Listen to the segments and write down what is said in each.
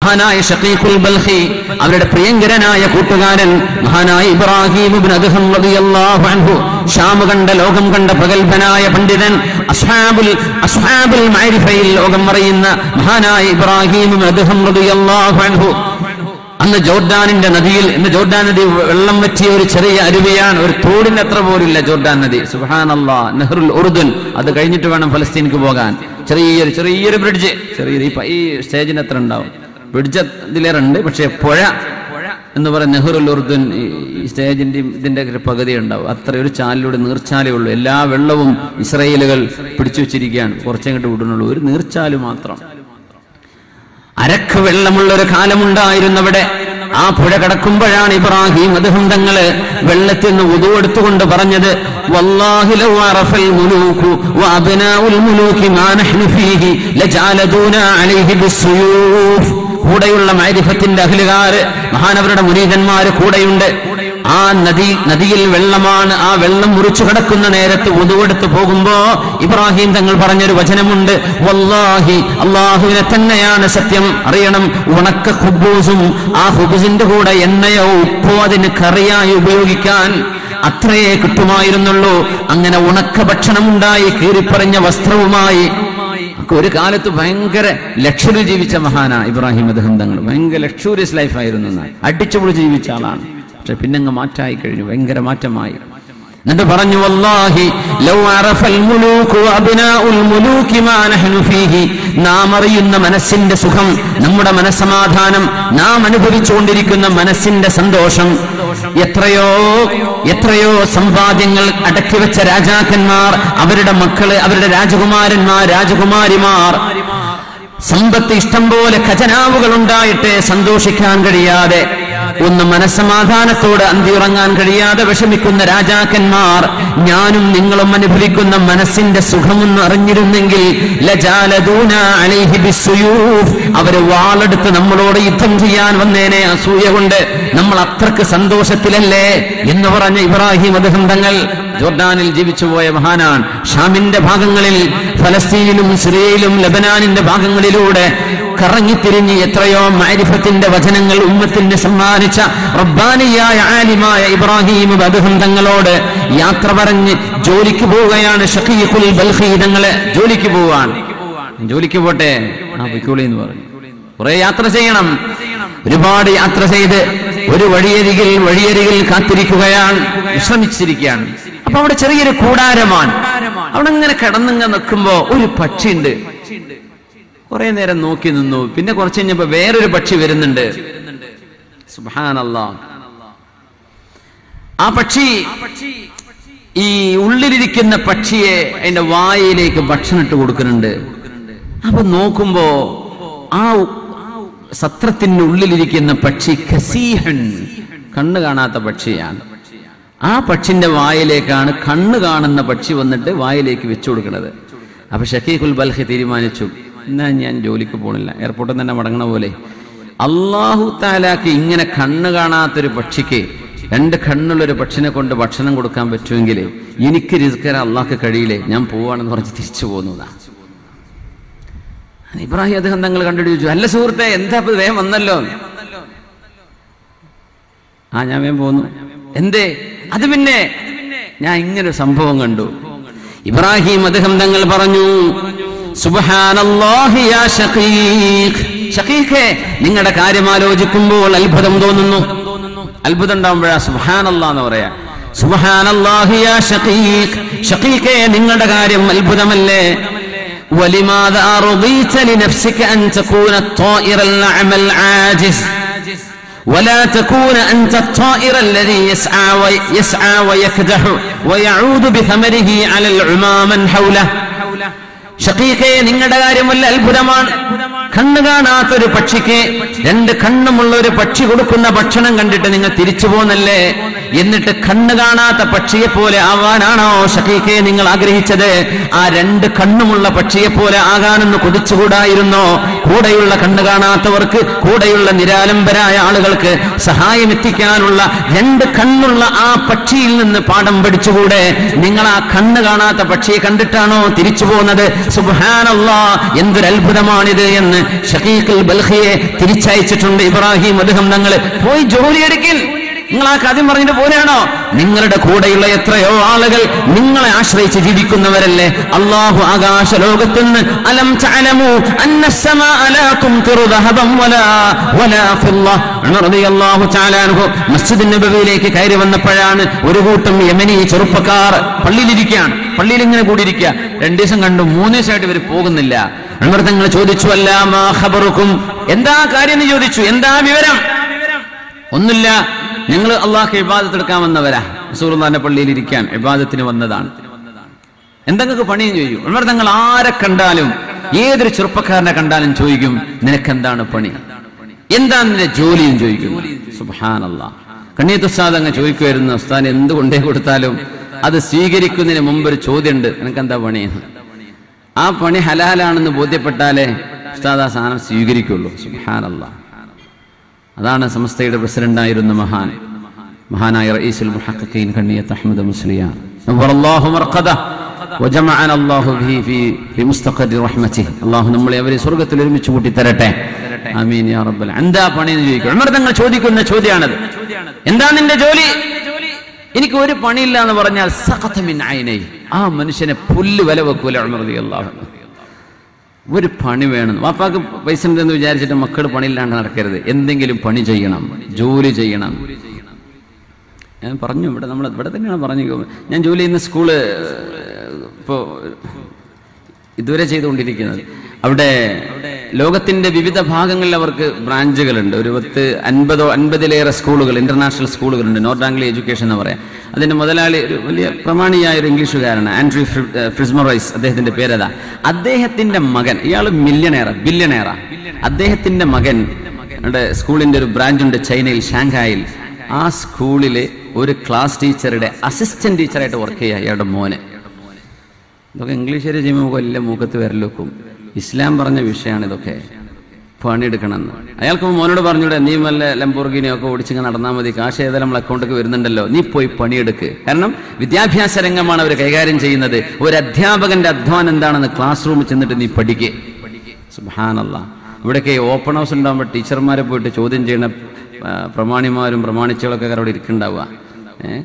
മഹാനായ ഷഖീഖുൽ ബൽഖി അവരുടെ പ്രിയങ്കരനായ കൂട്ടുകാരൻ മഹാനായ ഇബ്രാഹിം ഇബ്നു അദ്ഹം റളിയല്ലാഹു അൻഹു ഷാം കണ്ട ലോകം കണ്ട പ്രഗത്ഭനായ പണ്ഡിതൻ അസ്ഹാബുൽ അസ്ഹാബുൽ മഅരിഫയിൽ ലോകം അറിയുന്ന മഹാനായ ഇബ്രാഹിം ഇബ്നു അദ്ഹം റളിയല്ലാഹു അൻഹു അന്ന് ജോർഡാനിന്റെ നദിയിൽ ഇന്ന് ജോർഡാൻ നദി വെള്ളം വറ്റിയ ഒരു ചെറിയ അരുവിയാണ് ഒരു തോടിന് അത്ര പോലില്ല ജോർഡാൻ നദി സുഹാനല്ലാ നെഹ്റുൽ ഉറുദുൻ അത് കഴിഞ്ഞിട്ട് വേണം ഫലസ്തീനിക്ക് പോകാൻ ചെറിയൊരു ചെറിയൊരു ബ്രിഡ്ജ് ചെറിയൊരു ഈ പ- ഈ സ്റ്റേജിന് എത്ര ഉണ്ടാവും ബ്രിഡ്ജ് ഇതിലേറെ ഉണ്ട് പക്ഷേ പുഴ എന്ന് പറയുന്ന നെഹ്റുൽ ഉറുദുൻ ഈ ഈ സ്റ്റേജിന്റെ ഇതിന്റെ ഒരു പകുതി ഉണ്ടാവും അത്ര ഒരു ചാലിലൂടെ നീർച്ചാലേ ഉള്ളൂ എല്ലാ വെള്ളവും ഇസ്രയേലുകൾ പിടിച്ചു വെച്ചിരിക്കുകയാണ് കുറച്ചങ്ങോട്ട് വിടുന്നുള്ളൂ ഒരു നീർച്ചാല് മാത്രം അരക്ക് വെള്ളമുള്ള ഒരു കാലമുണ്ടായിരുന്നവിടെ ആ പുഴ കടക്കുമ്പോഴാണ് ഇബ്രാഹിം അദ്ദേഹം തങ്ങള് വെള്ളത്തിൽ നിന്ന് ഉതു എടുത്തുകൊണ്ട് പറഞ്ഞത് വല്ലാഹി ലൗ അറഫൽ മുലൂകു വഅബ്നാഉൽ മുലൂകി മാ നഹ്നു ഫീഹി ലജഅലദൂന അലൈഹി ബിസ്സുയൂഫ് കൂടെയുള്ള മാരിഫത്തിന്റെ അഖിലുകാര് മഹാനവരുടെ മുനീതന്മാര് കൂടെയുണ്ട് ആ നദി നദിയിൽ വെള്ളമാണ് ആ വെള്ളം മുറിച്ചു കിടക്കുന്ന നേരത്ത് ഉതുവെടുത്ത് പോകുമ്പോ ഇബ്രാഹിം തങ്ങൾ പറഞ്ഞൊരു വചനമുണ്ട് വല്ലാഹി അള്ളാഹുവിനെ തന്നെയാണ് സത്യം അറിയണം ഉണക്ക ഹുബൂസും ആ ഹുബൂസിന്റെ കൂടെ എണ്ണയോ ഉപ്പോ അതിന് കറിയായി ഉപയോഗിക്കാൻ അത്രയേ കിട്ടുമായിരുന്നുള്ളൂ അങ്ങനെ ഉണക്ക ഭക്ഷണമുണ്ടായി കീറിപ്പറഞ്ഞ വസ്ത്രവുമായി ഒക്കെ ഒരു കാലത്ത് ഭയങ്കര ലക്ഷറി ജീവിച്ച മഹാനാ ഇബ്രാഹിം അദ്ദേഹം തങ്ങൾ ഭയങ്കര ലക്ഷൂറിയസ് ലൈഫായിരുന്നു എന്നാൽ അടിച്ചുപൊളി ജീവിച്ച ആളാണ് പക്ഷെ പിന്നങ്ങ് മാറ്റായി കഴിഞ്ഞു ഭയങ്കര മാറ്റമായി എന്നിട്ട് പറഞ്ഞു വല്ലാഹി ലൗ അറഫൽ മുലൂകു അബ്നാഉൽ മുലൂകി മാ നഹ്നു ഫീഹി നാം അറിയുന്ന മനസ്സിന്റെ സുഖം നമ്മുടെ മനസ്സമാധാനം നാം അനുഭവിച്ചുകൊണ്ടിരിക്കുന്ന മനസ്സിന്റെ സന്തോഷം എത്രയോ എത്രയോ സമ്പാദ്യങ്ങൾ അടക്കി വെച്ച രാജാക്കന്മാർ അവരുടെ മക്കള് അവരുടെ രാജകുമാരന്മാർ രാജകുമാരിമാർ സമ്പത്ത് ഇഷ്ടം പോലെ ഖജനാവുകൾ ഉണ്ടായിട്ട് സന്തോഷിക്കാൻ കഴിയാതെ ഒന്ന് മനസ്സമാധാനത്തോട് അന്തിയുറങ്ങാൻ കഴിയാതെ വിഷമിക്കുന്ന രാജാക്കന്മാർ ഞാനും നിങ്ങളും അനുഭവിക്കുന്ന മനസ്സിന്റെ സുഖമൊന്ന് അറിഞ്ഞിരുന്നെങ്കിൽ ലജാലദൂന അലൈഹി ബിസ്സുയൂഫ് അവര് വാളെടുത്ത് നമ്മളോട് യുദ്ധം ചെയ്യാൻ വന്നേനെ അസൂയ കൊണ്ട് നമ്മൾ അത്രക്ക് സന്തോഷത്തിലല്ലേ എന്ന് പറഞ്ഞ ഇബ്രാഹിം അദ്ദേഹം തങ്ങൾ ജോർഡാനിൽ ജീവിച്ചുപോയ മഹാനാണ് ഷാമിന്റെ ഭാഗങ്ങളിൽ ഫലസ്തീനിലും സിറിയയിലും ലബനാനിന്റെ ഭാഗങ്ങളിലൂടെ കറങ്ങിത്തിരിഞ്ഞ് എത്രയോ മാരിഫത്തിന്റെ വചനങ്ങൾ ഉമ്മത്തിന് സമ്മാനിച്ച റബ്ബാനിയായ ആലിമായ ഇബ്രാഹിം അദ്ദേഹം തങ്ങളോട് യാത്ര പറഞ്ഞ് ജോലിക്ക് പോവുകയാണ് ഷഖീഖുൽ ബൽഖി തങ്ങള് ജോലിക്ക് പോവാൻ ജോലിക്ക് പോട്ടെ ആ പൊയ്ക്കോളി എന്ന് പറഞ്ഞു കുറെ യാത്ര ചെയ്യണം ഒരുപാട് യാത്ര ചെയ്ത് ഒരു വഴിയരികിൽ വഴിയരികിൽ കാത്തിരിക്കുകയാണ് വിശ്രമിച്ചിരിക്കുകയാണ് അപ്പൊ അവിടെ ചെറിയൊരു കൂടാരമാണ് അവിടെ ഇങ്ങനെ കിടന്നിങ്ങ നിൽക്കുമ്പോ ഒരു പക്ഷിയുണ്ട് കുറെ നേരം നോക്കി നിന്നു പിന്നെ കുറച്ച് കഴിഞ്ഞപ്പോ വേറൊരു പക്ഷി വരുന്നുണ്ട് സുബ്ഹാനല്ലാ ആ പക്ഷി ഈ ഉള്ളിലിരിക്കുന്ന പക്ഷിയെ അതിന്റെ വായയിലേക്ക് ഭക്ഷണം ഇട്ട് കൊടുക്കുന്നുണ്ട് അപ്പൊ നോക്കുമ്പോ ആ സത്രത്തിന്റെ ഉള്ളിലിരിക്കുന്ന പക്ഷി ഖസീഹൻ കണ്ണ് കാണാത്ത പക്ഷിയാണ് ആ പക്ഷിന്റെ വായിലേക്കാണ് കണ്ണ് കാണുന്ന പക്ഷി വന്നിട്ട് വായിലേക്ക് വെച്ചു കൊടുക്കുന്നത് അപ്പൊ ഷക്കീഖുൽ ബൽഹി തീരുമാനിച്ചു എന്നാ ഞാൻ ജോലിക്ക് പോണില്ല എയർപോർട്ടിൽ തന്നെ മടങ്ങണ പോലെ അള്ളാഹു താലാക്ക് ഇങ്ങനെ കണ്ണ് കാണാത്തൊരു പക്ഷിക്ക് രണ്ട് കണ്ണുള്ളൊരു പക്ഷിനെ കൊണ്ട് ഭക്ഷണം കൊടുക്കാൻ പറ്റുമെങ്കിൽ എനിക്ക് രിസ്കര അള്ളാഹ്ക്ക് കഴിയില്ലേ ഞാൻ പോവാണെന്ന് പറഞ്ഞ് തിരിച്ചു പോകുന്നതാണ് ഇബ്രാഹിം അദ്ദേഹം തങ്ങൾ കണ്ടിട്ട് ചോദിച്ചു അല്ല സുഹൃത്തെ എന്താ ഇപ്പൊ വേഗം വന്നല്ലോ ആ ഞാൻ വേഗം പോന്നു എന്തേ അത് പിന്നെ ഞാൻ ഇങ്ങനെ ഒരു സംഭവം കണ്ടു ഇബ്രാഹിം അദ്ദേഹം തങ്ങൾ പറഞ്ഞു സുബ്ഹാനല്ലാഹി യാ ഷഖീഖ് ഷഖീഖേ നിങ്ങളുടെ കാര്യം ആലോചിക്കുമ്പോൾ അത്ഭുതം തോന്നുന്നു അത്ഭുതം ഉണ്ടാവുമ്പോഴാ സുബ്ഹാനല്ലാ എന്ന് പറയാ സുബ്ഹാനല്ലാഹി യാ ഷഖീഖ് ഷഖീഖേ നിങ്ങളുടെ കാര്യം അത്ഭുതമല്ലേ ولماذا رضيت لنفسك أن تكون الطائر الأعمى العاجز ولا تكون أنت الطائر الذي يسعى ويسعى ويكدح ويعود بثمره على العمى من حوله ഷക്കീഖെ നിങ്ങളുടെ കാര്യം വല്ല അത്ഭുതമാണ് കണ്ണു കാണാത്തൊരു പക്ഷിക്ക് രണ്ട് കണ്ണുമുള്ള ഒരു പക്ഷി കൊടുക്കുന്ന ഭക്ഷണം കണ്ടിട്ട് നിങ്ങൾ തിരിച്ചു പോന്നല്ലേ എന്നിട്ട് കണ്ണ് കാണാത്ത പക്ഷിയെ പോലെ ആവാനാണോ ഷക്കീഖെ നിങ്ങൾ ആഗ്രഹിച്ചത് ആ രണ്ട് കണ്ണുമുള്ള പക്ഷിയെ പോലെ ആകാനെന്ന് കൊതിച്ചുകൂടായിരുന്നോ കൂടെയുള്ള കണ്ണ് കാണാത്തവർക്ക് കൂടെയുള്ള നിരാലംബരായ ആളുകൾക്ക് സഹായം എത്തിക്കാനുള്ള രണ്ട് കണ്ണുള്ള ആ പക്ഷിയിൽ നിന്ന് പാഠം പഠിച്ചുകൂടെ നിങ്ങൾ ആ കണ്ണ് കാണാത്ത പക്ഷിയെ കണ്ടിട്ടാണോ തിരിച്ചു പോകുന്നത് സുബ്ഹാനല്ലാ എന്തൊരു അത്ഭുതമാണിത് എന്ന് ഷഖീഖുൽ ബൽഖിയെ തിരിച്ചയച്ചിട്ടുണ്ട് ഇബ്രാഹിം അദ്ദേഹം തങ്ങൾ പോയി ജോലിയെടുക്കിൻ നിങ്ങൾ ആ കഥ പറഞ്ഞിട്ട് പോലെയാണോ നിങ്ങളുടെ കൂടെയുള്ള എത്രയോ ആളുകൾ നിങ്ങളെ ആശ്രയിച്ച് ജീവിക്കുന്നവരല്ലേ അള്ളാഹു ആകാശ ലോകത്ത് നിന്ന് അലം തഅലമു അന്ന السماء لا تمطر ذهبا ولا ولا فضة ഉമർ റളിയല്ലാഹു തആല അൻഹു മസ്ജിദ് നബവിയിലേക്ക് കയറി വന്നപ്പോഴാണ് ഒരു കൂട്ടം യമനി ചെറുപ്പക്കാർ പള്ളിയിലിരിക്കുകയാണ് പള്ളിയിൽ ഇങ്ങനെ കൂടിയിരിക്കുക രണ്ടു ദിവസം കണ്ടു മൂന്ന് ദിവസമായിട്ട് ഇവർ പോകുന്നില്ല ഉമർ തങ്ങൾ ചോദിച്ചു അല്ല മാ ഖബറുക്കും എന്താ കാര്യം എന്ന് ചോദിച്ചു എന്താ വിവരം ഒന്നില്ല ഞങ്ങൾ അള്ളാഹ് ഇബാദത്ത് എടുക്കാൻ വന്നവരാ റസൂലുള്ളാഹിന്റെ പള്ളിയിൽ ഇരിക്കാൻ ഇബാദത്തിന് വന്നതാണ് എന്തെങ്കിലും പണിയും ചോദിക്കും ഉമർ തങ്ങൾ ആരെ കണ്ടാലും ഏതൊരു ചെറുപ്പക്കാരനെ കണ്ടാലും ചോദിക്കും നിനക്കെന്താണ് പണി എന്താ നിന്റെ ജോലിയും ചോദിക്കും സുബാനല്ല കണ്ണീത്ത് ഉസ്താദ് അങ്ങ് ചോദിക്കുമായിരുന്നു ഉസ്താൻ എന്ത് കൊണ്ടേ കൊടുത്താലും അത് സ്വീകരിക്കുന്നതിന് മുമ്പ് ഒരു ചോദ്യമുണ്ട് നിനക്കെന്താ പണി ആ പണി ഹലാലാണെന്ന് ബോധ്യപ്പെട്ടാലേ ഉസ്താദ് ആ സാധനം സ്വീകരിക്കുള്ളൂ സുബാനല്ല അതാണ് സംസ്ഥയുടെ പ്രസിഡന്റായിരുന്ന മഹാൻ മഹാനായ റഈസുൽ മുഹഖഖീൻ കണ്ണിയത്ത് അഹ്മദ് മുസ്ലിയാർ നവറല്ലാഹു മർഖദ വജമഅന അല്ലാഹു ബിഹി ഫീ ഫീ മുസ്തഖരി റഹ്മതിഹി അല്ലാഹു നമ്മളെ അവരെ സ്വർഗ്ഗത്തിൽ ഒരുമിച്ച് കൂട്ടി തരട്ടെ ആമീൻ യാ റബ്ബൽ എന്താ പണി എന്ന് ചോദിക്കും ഉമർ തങ്ങൾ ചോദിക്കുന്ന ചോദ്യമാണത് എന്താ നിന്റെ ജോലി എനിക്ക് ഒരു പണിയില്ല എന്ന് പറഞ്ഞാൽ സഖത മിൻ ഐനൈ ആ മനുഷ്യനെ പുല്ല് വില വെക്കൂല ഉമർ റളിയല്ലാഹു അൻഹു ഒരു പണി വേണം വാപ്പാക്ക് പൈസ ഉണ്ടെന്ന് വിചാരിച്ചിട്ട് മക്കൾ പണിയില്ലാണ്ട് നടക്കരുത് എന്തെങ്കിലും പണി ചെയ്യണം ജോലി ചെയ്യണം ഞാൻ പറഞ്ഞു ഇവിടെ നമ്മൾ ഇവിടെ തന്നെയാണ് പറഞ്ഞു ഞാൻ ജോലി ചെയ്യുന്ന സ്കൂള് ഇപ്പോൾ ഇതുവരെ ചെയ്തുകൊണ്ടിരിക്കുന്നത് അവിടെ ലോകത്തിന്റെ വിവിധ ഭാഗങ്ങളിൽ അവർക്ക് ബ്രാഞ്ചുകളുണ്ട് ഒരു പത്ത് അൻപതോ അൻപതിലേറെ സ്കൂളുകൾ ഇന്റർനാഷണൽ സ്കൂളുകളുണ്ട് നോർത്ത് ആംഗ്ലി എഡ്യൂക്കേഷൻ എന്ന് പറയാം അതിന്റെ മുതലാളി ഒരു വലിയ പ്രമാണിയായ ഒരു ഇംഗ്ലീഷുകാരനാണ് ആൻഡ്രി ഫ്രി- ഏഹ് ഫ്രിസ്മറൈസ് അദ്ദേഹത്തിന്റെ പേരതാ അദ്ദേഹത്തിന്റെ മകൻ ഇയാൾ മില്യണേറ ബില്യണേറ അദ്ദേഹത്തിന്റെ മകൻ അവിടെ സ്കൂളിന്റെ ഒരു ബ്രാഞ്ച് ഉണ്ട് ചൈനയിൽ ഷാങ്ഹായിൽ ആ സ്കൂളിലെ ഒരു ക്ലാസ് ടീച്ചറുടെ അസിസ്റ്റന്റ് ടീച്ചറായിട്ട് വർക്ക് ചെയ്യുക ഇയാളുടെ മോനെ ഇതൊക്കെ ഇംഗ്ലീഷുകാർ ചെയ്യുമ്പോൾ കൊല്ലം മൂക്കത്ത് വരലൊക്കും ഇസ്ലാം പറഞ്ഞ വിഷയമാണ് ഇതൊക്കെ പണിയെടുക്കണമെന്ന് അയാൾക്ക് മോനോട് പറഞ്ഞൂടെ നീ വല്ല ലംബോർഗിനിയോ ഒക്കെ ഓടിച്ചിങ്ങനെ നടന്നാൽ മതി കാശ് ഏതായാലും നമ്മൾ അക്കൗണ്ടൊക്കെ വരുന്നുണ്ടല്ലോ നീ പോയി പണിയെടുക്ക് കാരണം വിദ്യാഭ്യാസ രംഗമാണ് അവർ കൈകാര്യം ചെയ്യുന്നത് ഒരു അധ്യാപകന്റെ അധ്വാനം എന്താണെന്ന് ക്ലാസ് റൂമിൽ ചെന്നിട്ട് നീ പഠിക്കേ സുഹാനല്ല ഇവിടെയൊക്കെ ഓപ്പൺ ഹൗസ് ഉണ്ടാകുമ്പോൾ ടീച്ചർമാരെ പോയിട്ട് ചോദ്യം ചെയ്യുന്ന ആ, പ്രമാണിമാരും പ്രമാണിച്ചുകളൊക്കെ അവിടെ ഇരിക്കുന്നുണ്ടാവുക ഏഹ്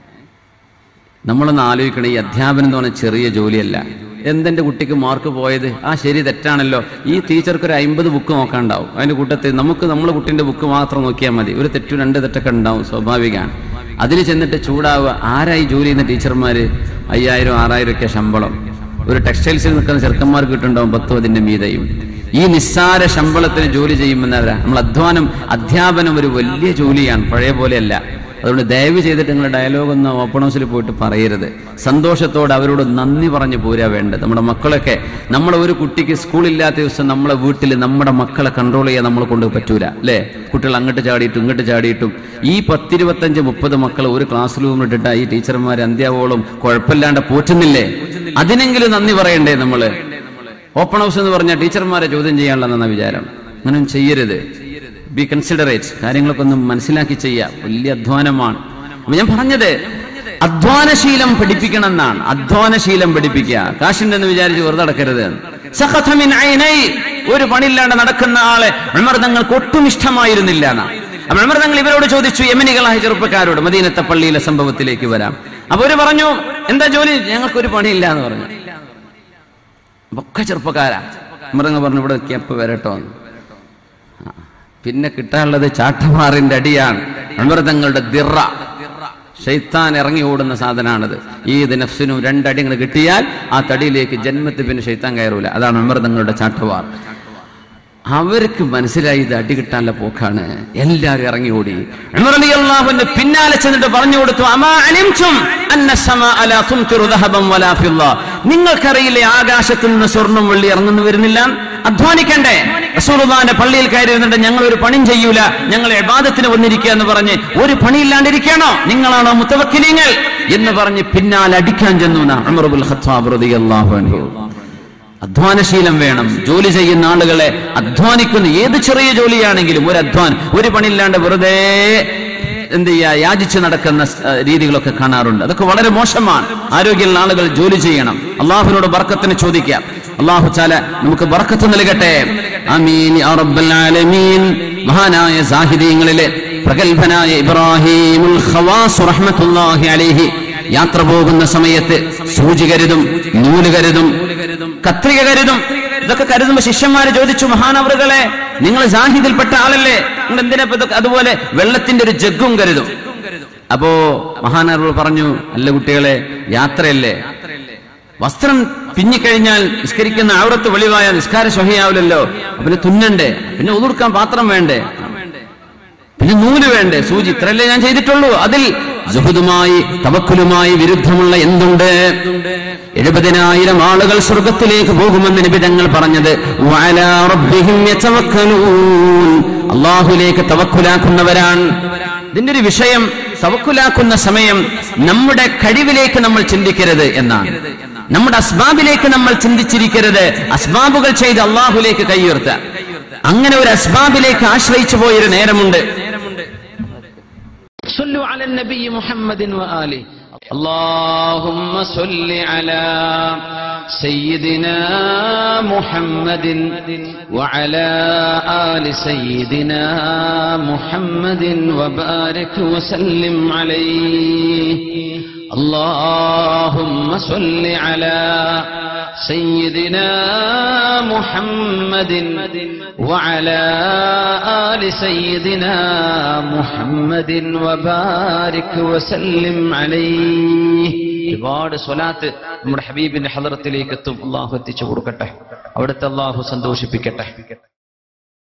നമ്മളൊന്ന് ആലോചിക്കണം ഈ അധ്യാപനം എന്ന് പറഞ്ഞ ചെറിയ ജോലിയല്ല എന്തെന്റെ കുട്ടിക്ക് മാർക്ക് പോയത് ആ ശരി തെറ്റാണല്ലോ ഈ ടീച്ചർക്ക് ഒരു അമ്പത് ബുക്ക് നോക്കാണ്ടാവും അതിന്റെ കൂട്ടത്തിൽ നമുക്ക് നമ്മളെ കുട്ടിന്റെ ബുക്ക് മാത്രം നോക്കിയാൽ മതി ഒരു തെറ്റു രണ്ട് തെറ്റൊക്കെ ഉണ്ടാവും സ്വാഭാവികമാണ് അതിൽ ചെന്നിട്ട് ചൂടാവുക ആരായി ജോലി ചെയ്യുന്ന ടീച്ചർമാര് അയ്യായിരം ആറായിരം ഒക്കെ ശമ്പളം ഒരു ടെക്സ്റ്റൈൽസിൽ നിൽക്കുന്ന ചെറുക്കന്മാർക്ക് കിട്ടുണ്ടാവും പത്തും അതിന്റെ മീതയും ഈ നിസ്സാര ശമ്പളത്തിന് ജോലി ചെയ്യുമെന്നവരാ നമ്മൾ അധ്വാനം അധ്യാപനം ഒരു വലിയ ജോലിയാണ് പഴയ പോലെയല്ല അതുകൊണ്ട് ദയവ് ചെയ്തിട്ട് നിങ്ങൾ ഡയലോഗ് ഒന്ന് ഓപ്പൺ ഹൗസിൽ പോയിട്ട് പറയരുത് സന്തോഷത്തോടെ അവരോട് നന്ദി പറഞ്ഞു പോരാ വേണ്ടത് നമ്മുടെ മക്കളൊക്കെ നമ്മളെ ഒരു കുട്ടിക്ക് സ്കൂളില്ലാത്ത ദിവസം നമ്മളെ വീട്ടിൽ നമ്മുടെ മക്കളെ കൺട്രോൾ ചെയ്യാൻ നമ്മളെ കൊണ്ട് പറ്റൂല അല്ലേ കുട്ടികൾ അങ്ങോട്ട് ചാടിയിട്ടും ഇങ്ങോട്ട് ചാടിയിട്ടും ഈ പത്തിരുപത്തഞ്ച് മുപ്പത് മക്കളെ ഒരു ക്ലാസ് റൂമിൽ ഇട്ടിട്ട് ഈ ടീച്ചർമാർ അന്ത്യാവോളം കുഴപ്പമില്ലാണ്ട് പോറ്റുന്നില്ലേ അതിനെങ്കിലും നന്ദി പറയണ്ടേ നമ്മള് ഓപ്പൺ ഹൗസ് എന്ന് പറഞ്ഞാൽ ടീച്ചർമാരെ ചോദ്യം ചെയ്യാനുള്ളതെന്ന വിചാരം അങ്ങനെ ചെയ്യരുത് ബി കൺസിഡറേറ്റ് കാര്യങ്ങളൊക്കെ ഒന്ന് മനസ്സിലാക്കി ചെയ്യുക വലിയ അധ്വാനമാണ് അപ്പൊ ഞാൻ പറഞ്ഞത് അധ്വാനശീലം പഠിപ്പിക്കണം എന്നാണ് അധ്വാനശീലം പഠിപ്പിക്കുക കാശുണ്ടെന്ന് വിചാരിച്ച് വെറുതെ നടക്കരുത് സഖത മിൻ ഐനൈ. ഒരു പണിയില്ലാണ്ട് നടക്കുന്ന ആളെ ഉമർ തങ്ങൾക്ക് ഒട്ടും ഇഷ്ടമായിരുന്നില്ല എന്നാ അപ്പൊ ഉമർ തങ്ങൾ ഇവരോട് ചോദിച്ചു യമനികളായ ചെറുപ്പക്കാരോട് മദീനത്തെ പള്ളിയിലെ സംഭവത്തിലേക്ക് വരാം അപ്പൊ അവര് പറഞ്ഞു എന്താ ജോലി ഞങ്ങൾക്കൊരു പണിയില്ല എന്ന് പറഞ്ഞു ഒക്കെ ചെറുപ്പക്കാരാ മൃഗങ്ങൾ പറഞ്ഞു ഇവിടെ നിൽക്കിയപ്പോ വരട്ടോ എന്ന്. ആ. പിന്നെ കിട്ടാനുള്ളത് ചാട്ടമാറിന്റെ അടിയാണ് അമൃതങ്ങളുടെ ദിറ ഷെയ്ത്താൻ ഇറങ്ങി ഓടുന്ന സാധനമാണത് ഈദ് നഫ്സിനും രണ്ടടി ഇങ്ങനെ കിട്ടിയാൽ ആ തടിയിലേക്ക് ജന്മത്തിൽ പിന്നെ ഷെയ്ത്താൻ കയറൂല അതാണ് അമൃതങ്ങളുടെ ചാട്ടവാർ അവർക്ക് മനസ്സിലായി ഇത് അടി കിട്ടാനുള്ള പോക്കാണ് എല്ലാവരും ഇറങ്ങി ഓടി ഉമർ റളിയല്ലാഹുവിന്റെ പിന്നാലെ ചെന്നിട്ട് പറഞ്ഞു കൊടുത്തു അമാ അലിംതും അന്ന സമാഅ ലാ തുംതിറു ദഹബൻ വലാ ഫിദ്ദ നിങ്ങൾക്കറിയില്ലേ ആകാശത്തിൽ നിന്ന് സ്വർണ്ണം വെള്ളി ഇറങ്ങുന്നു വരുന്നില്ല അധ്വാനിക്കണ്ടേ റസൂലുള്ളാഹിന്റെ പള്ളിയിൽ കയറി ഇരുന്നിട്ട് ഞങ്ങൾ ഒരു പണിയും ചെയ്യൂല ഞങ്ങൾ ഇബാദത്തിന് വന്നിരിക്കുക എന്ന് പറഞ്ഞ് ഒരു പണിയില്ലാണ്ടിരിക്കണോ നിങ്ങളാണോ മുത്തവക്കിലീങ്ങൾ എന്ന് പറഞ്ഞ് പിന്നാലെ അടിക്കാൻ ചെന്നു എന്നാ ഉമർ ഇബ്നുൽ ഖത്താബ് റളിയല്ലാഹു അൻഹു അധ്വാനശീലം വേണം ജോലി ചെയ്യുന്ന ആളുകളെ അധ്വാനിക്കുന്ന ഏത് ചെറിയ ജോലിയാണെങ്കിലും ഒരു അധ്വാനം ഒരു പണിയില്ലാണ്ട് വെറുതെ എന്ത് ചെയ്യാ യാചിച്ച് നടക്കുന്ന സ്- ആ, രീതികളൊക്കെ കാണാറുണ്ട് അതൊക്കെ വളരെ മോശമാണ് ആരോഗ്യമുള്ള ആളുകൾ ജോലി ചെയ്യണം അള്ളാഹുവിനോട് ബർക്കത്തിന് ചോദിക്കാം അള്ളാഹു ചാല നമുക്ക് ബർക്കത്ത് നൽകട്ടെ അമീൻ യാ റബ്ബൽ ആലമീൻ മഹാനായ സാഹിദീങ്ങളിലെ പ്രഗത്ഭനായ ഇബ്രാഹിമുൽ ഖവാസ് റഹ്മത്തുള്ളാഹി അലൈഹി യാത്ര പോകുന്ന സമയത്ത് സൂചി കരുതും നൂല് കരുതും കത്രിക കരുതും ഇതൊക്കെ കരുതുമ്പോ ശിഷ്യന്മാര് ചോദിച്ചു മഹാനവറുകളെ നിങ്ങൾ ജാഹിദിൽപ്പെട്ട ആളല്ലേ നിങ്ങൾ എന്തിനാ ഇപ്പൊ ഇതൊക്കെ അതുപോലെ വെള്ളത്തിന്റെ ഒരു ജഗ്ഗും കരുതും അപ്പോ മഹാനവറുകൾ പറഞ്ഞു അല്ല കുട്ടികളെ യാത്രയല്ലേ വസ്ത്രം പിന്നിക്കഴിഞ്ഞാൽ നിസ്കരിക്കുന്ന ആവറത്ത് വെളിവായ നിസ്കാര ശോഭയാവില്ലല്ലോ പിന്നെ തുന്നണ്ടേ പിന്നെ ഉതിർക്കാൻ പാത്രം വേണ്ടേ പിന്നെ നൂല് വേണ്ടേ സൂചി ഇത്രയല്ലേ ഞാൻ ചെയ്തിട്ടുള്ളൂ അതിൽ ജുഹുദുമായി തവക്കുലുമായി വിരുദ്ധമുള്ള എന്തുണ്ട് എഴുപതിനായിരം ആളുകൾ സ്വർഗത്തിലേക്ക് പോകുമെന്ന് നിബിധങ്ങൾ പറഞ്ഞത് വഅലാ റബ്ബിഹിം യതവക്കലൂൻ. അള്ളാഹുലേക്ക് തവക്കുലാക്കുന്നവരാണ് ഇതിന്റെ ഒരു വിഷയം തവക്കുലാക്കുന്ന സമയം നമ്മുടെ കഴിവിലേക്ക് നമ്മൾ ചിന്തിക്കരുത് എന്നാണ് നമ്മുടെ അസ്ബാബിലേക്ക് നമ്മൾ ചിന്തിച്ചിരിക്കരുത് അസ്ബാബുകൾ ചെയ്ത് അള്ളാഹുലേക്ക് കൈയുയർത്തുക അങ്ങനെ ഒരു അസ്ബാബിലേക്ക് ആശ്രയിച്ചു പോയൊരു നേരമുണ്ട് صلوا على النبي محمد وآله اللهم صل على سيدنا محمد وعلى آل سيدنا محمد وبارك وسلم عليه اللهم صل على سيدنا محمد وعلى آل سيدنا محمد وبارك وسلم عليه ഒരുപാട് സ്വലാത്ത് നമ്മുടെ ഹബീബിന്റെ ഹലറത്തിലേക്ക് എത്തും അള്ളാഹു എത്തിച്ചു കൊടുക്കട്ടെ അവിടുത്തെ അള്ളാഹു സന്തോഷിപ്പിക്കട്ടെ